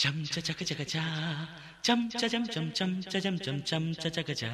చం చ చక చక చా చం చ చం చం చం చ చం చం చం చ చక చా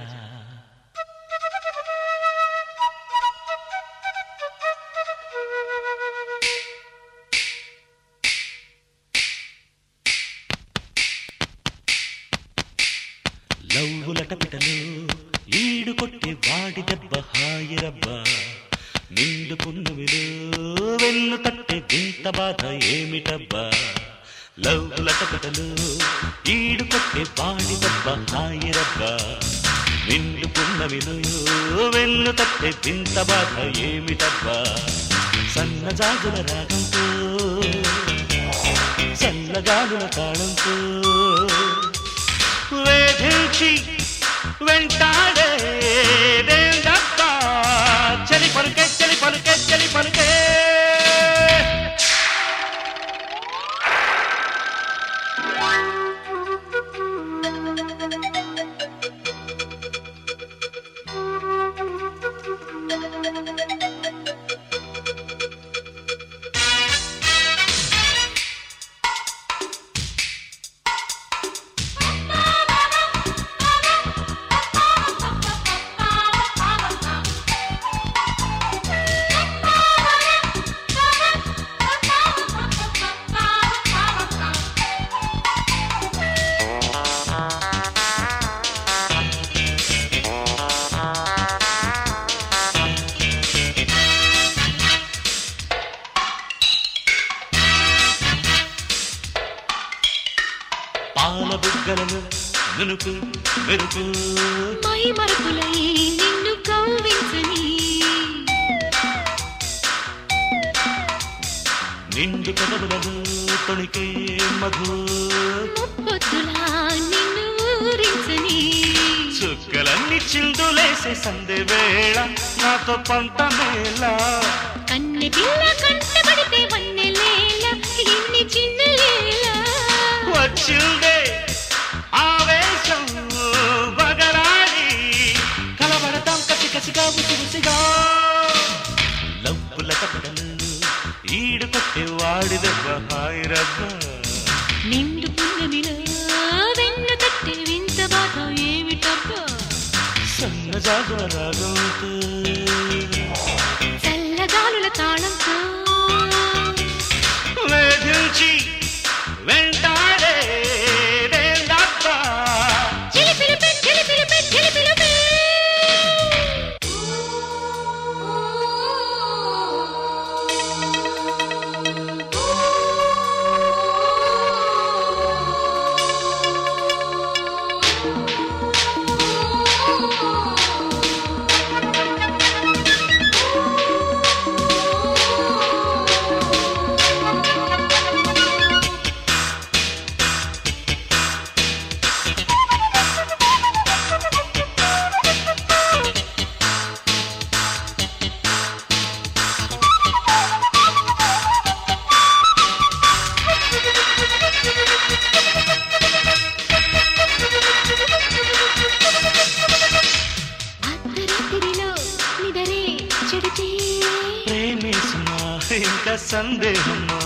లవ్వులట పిటలు ఈడు కొట్టి వాడి దెబ్బ హాయిరబ్బ నిండు పున్నమిలో వెన్ను తట్టే వింత బాధ ఏమిటబ్బా లవ్వులట పిటలు ఈడు కొట్టి వాడి దెబ్బ హాయిరబ్బ నిండు పున్నమిలో వెన్ను తట్టే వింత బాధ ఏమిటబ్బా సన్నజాజుల రాగంతో చల్లగాలుల తాళంతో వేధించి వెంటాడే దేందప్ప చలి పలుకే చలి పలుకే చలి పలుకే పాల బుగ్గలను నునుపు మెరుపు మై మరపులై నిన్ను కౌవించని నిండు కదవులను తొణికే మధు ముప్పొద్దులా నిన్ను ఊరించని చుక్కలన్నీ చిందులేసే సందే వేళ నాతో పంత మేళ కన్నె పిల్ల కంటబడితే వన్నెలేల ఇన్ని చిన్నలేల వచ్చిందే ఆవేశం బగరాడి కలబడతాం కసి కసిగా ఉసి ఉసిగా లవ్వుల కపడలు ఈడు కొట్టే వాడి దెబ్బ హాయిరబ్బ నిండు పున్నమిలో వెన్ను తట్టి వింత బాధ ఏమిటబ్బా సన్నజాజుల రాగంతో చల్లగాలుల తాళంతో వేధించి వెంటాడే దేందప్ప చిలిపిలిపి చిలిపిలిపి చిలిపిలిపి అర్ధరాత్రిలో నిదరే చెడితే ప్రేమేసుమా ఇంకా సందేహమా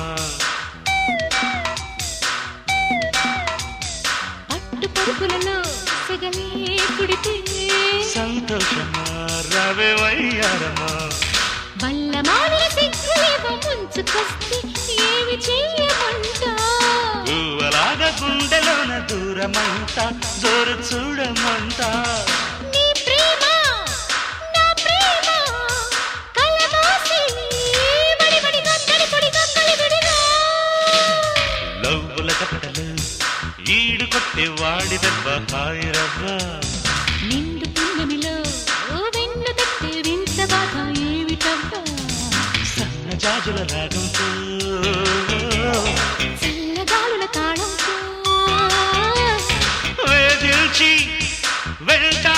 పట్టు పరుపులలో సెగలే కుడితే సంతోషమా రవే వయ్యారమా వల్ల మావిల సిగ్గులేవో ముంచుకొస్తే ఏమి చెయ్యమంటా గువ్వలాగా గుండెలోన దూరమంట జోరు చూడమంట నీ ప్రేమ నా ప్రేమ కలమోసి వడివడిగా తడిపొడిగా కలివిడిగా లవ్వుల కపటలు ఈడు కొట్టే వాడి దెబ్బ హాయిరవ్వా నిండు పున్నమిలో ఓ వెన్ను తట్టే వింత బాధ ఏమిటబ్బా సన్నజాజుల రాగంతో చల్లగాలుల తాళంతో వేధించి వెంట